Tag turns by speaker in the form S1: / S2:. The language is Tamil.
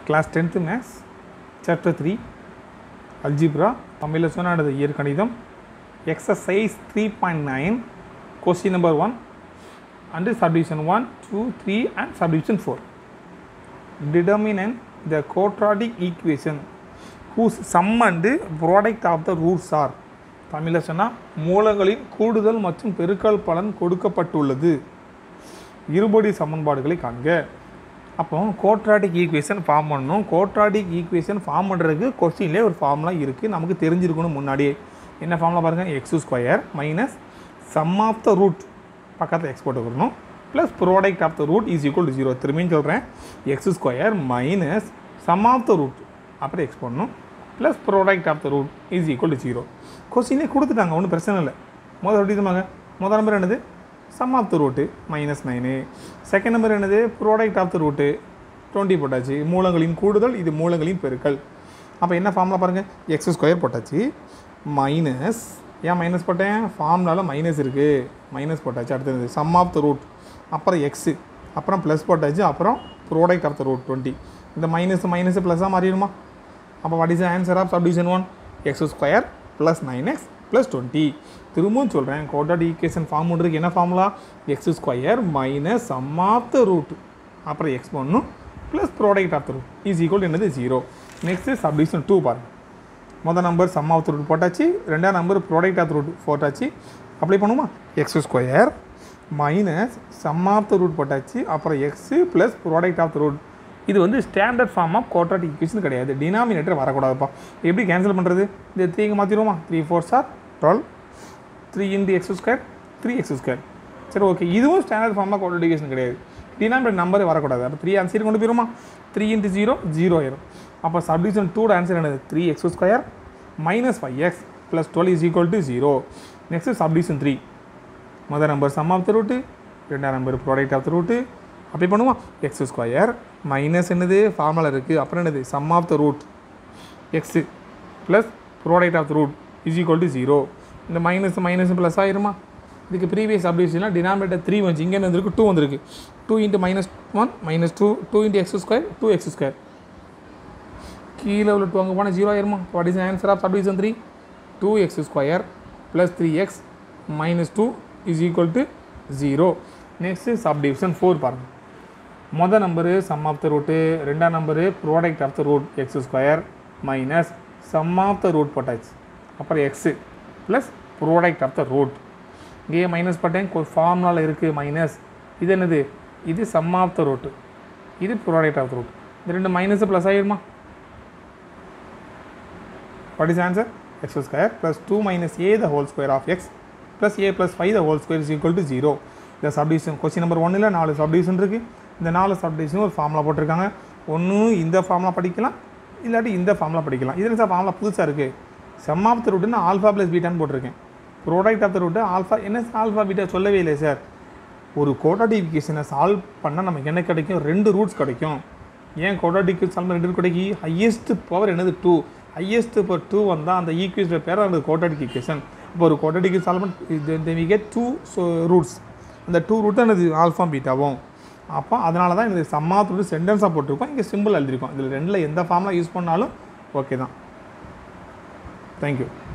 S1: class tenth maths chapter three algebra தமிழில் சொன்னானது இயற்கணிதம் exercise three point nine question number one and subdivision one two three and subdivision four determine the quadratic equation whose sum and product of the roots are தமிழில் சொன்னால் மூலங்களின் கூடுதல் மற்றும் பெருக்கல் பலன் கொடுக்கப்பட்டுள்ளது இருபடி சமன்பாடுகளை காண்க அப்போ கோட்ராட்டிக் ஈக்குவேஷன் ஃபார்ம் பண்ணணும் கோட்ராட்டிக் ஈக்குவேஷன் ஃபார்ம் பண்ணுறதுக்கு கொஸ்டின்லேயே ஒரு ஃபார்ம்லாம் இருக்குது நமக்கு தெரிஞ்சிருக்கணும் முன்னாடியே என்ன ஃபார்ம்லாம் பாருங்கள் x square minus sum of the root பக்கத்தில் எக்ஸ் போட்டுக்கணும் plus product of the root is equal to zero திரும்பியும் சொல்கிறேன் x square minus sum of the root அப்புறம் எக்ஸ் பண்ணணும் plus product of the root is equal to zero கொஸ்டினே கொடுத்துட்டாங்க ஒன்றும் பிரச்சனை இல்லை முதல் எப்படி சொன்னாங்க முதல் நம்பர் என்னது sum of the root minus nine second number என்னது product of the root twenty போட்டாச்சு மூலங்களின் கூடுதல் இது மூலங்களின் பெருக்கல் அப்போ என்ன ஃபார்முலா பாருங்கள் எக்ஸ் ஸ்கொயர் போட்டாச்சு மைனஸ் ஏன் மைனஸ் போட்டேன் ஃபார்முலாவில் மைனஸ் இருக்குது மைனஸ் போட்டாச்சு அடுத்தது சம் ஆஃப் த ரூட் அப்புறம் எக்ஸு அப்புறம் ப்ளஸ் போட்டாச்சு அப்புறம் product of the root twenty இந்த மைனஸ் மைனஸ் ப்ளஸ்ஸாக மாறிடுமா அப்போ what is answer of subdivision one x square plus nine x plus twenty திரும்பவும் சொல்கிறேன் கோட்டாட் ஈக்குவேஷன் ஃபார்ம் பண்ணுறதுக்கு என்ன formula x square minus sum of the root அப்புறம் எக்ஸ் பண்ணும் plus product of the root is equal என்னது ஜீரோ நெக்ஸ்ட்டு சப்டிவிஷன் டூ பாருங்கள் மொதல் number sum of the root போட்டாச்சு ரெண்டாம் number product of the root போட்டாச்சு அப்ளை பண்ணுமா x square minus sum of the root போட்டாச்சு அப்புறம் x plus product of the root இது வந்து standard form of quadratic equation கிடையாது டினாமினேட்டர் வரக்கூடாதுப்பா எப்படி கேன்சல் பண்ணுறது இந்த த்ரீங்க மாற்றிடுவோமா three four sir twelve three into x square three x square சரி ஓகே இதுவும் standard form of quadratic equation கிடையாது டினாமினேட்டர் நம்பரே வரக்கூடாது அப்போ த்ரீ ஆன்சர் கொண்டு போயிருமா த்ரீ இன்ட்டு ஜீரோ ஜீரோ ஆயிரும் அப்போ சப்டிவிஷன் டூட ஆன்சர் என்னது three x square minus five x plus twelve is equal to zero next subdivision three முதல் number sum of the root ரெண்டாம் number product of the root அப்படி பண்ணுவோம் எக்ஸ் ஸ்கொயர் மைனஸ் என்னது ஃபார்முலா இருக்குது அப்புறம் என்னது sum of the root x plus product of the root is equal to zero இந்த மைனஸ் மைனஸ் ப்ளஸ் ஆயிருமா இதுக்கு ப்ரீவியஸ் அப்டிஷன்லாம் டினாமினேட்டர் த்ரீ வந்துச்சு இங்கே வந்திருக்கு டூ வந்திருக்கு two into minus one minus two two into x square two x square கீழே உள்ள டூ அங்கே போனால் ஜீரோ ஆயிருமா what is answer of subdivision three two x square plus three x minus two is equal to zero next subdivision four பாருங்கள் மொதல் number sum of the root ரெண்டாம் number product of the root x square minus sum of the root போட்டாச்சு அப்புறம் x plus product of the root இங்கேயே மைனஸ் போட்டேன் ஃபார்முலாவில் இருக்குது மைனஸ் இது என்னது இது சம் ஆஃப் த ரூட்டு இது ப்ராடக்ட் ஆஃப் த ரூட் இந்த ரெண்டு மைனஸ் ப்ளஸ் ஆகிடுமா what is answer x square plus two minus a the whole square of x plus a plus five the whole square is equal to zero இந்த சப்டிவிஷன் கொஸ்டின் நம்பர் ஒன்னில் நாலு சப்டிவிஷன் இருக்குது இந்த நாலு சப்டிவிஷன் ஒரு ஃபார்முலா போட்டிருக்காங்க ஒன்று இந்த ஃபார்முலா படிக்கலாம் இல்லாட்டி இந்த ஃபார்முலா படிக்கலாம் இதில் சார் ஃபார்முலா புதுசாக இருக்குது செம் ஆஃப் த ரூட்டுன்னு ஆல்ஃபா ப்ளஸ் பீட்டான்னு போட்டிருக்கேன் product of the root alpha என்ன ஆல்ஃபா பீட்டா சொல்லவே இல்லை சார் ஒரு கோட்டாடிஃபிகேஷனை சால்வ் பண்ணால் நமக்கு என்ன கிடைக்கும் ரெண்டு ரூட்ஸ் கிடைக்கும் ஏன் கோட்டாடிஃபிகேஷன் சால்வ் ரெண்டு கிடைக்கும் ஹையஸ்ட் பவர் என்னது டூ ஹையஸ்ட் பவர் டூ வந்தால் அந்த ஈக்குவேஷன் பேர் அந்த கோட்டாடிஃபிகேஷன் இப்போ ஒரு கோட்டாடிஃபிகேஷன் சால்வ் பண்ணி வி கெட் டூ ரூட்ஸ் அந்த டூ ரூட் என்னது ஆல்ஃபா பீட்டாவும் அப்போ அதனால தான் இந்த சம்மாத்தோட சென்டென்ஸாக போட்டிருக்கோம் இங்கே சிம்பிள் எழுதியிருக்கோம் இதில் ரெண்டில் எந்த ஃபார்ம்லாம் யூஸ் பண்ணாலும் ஓகே தான் தேங்க்யூ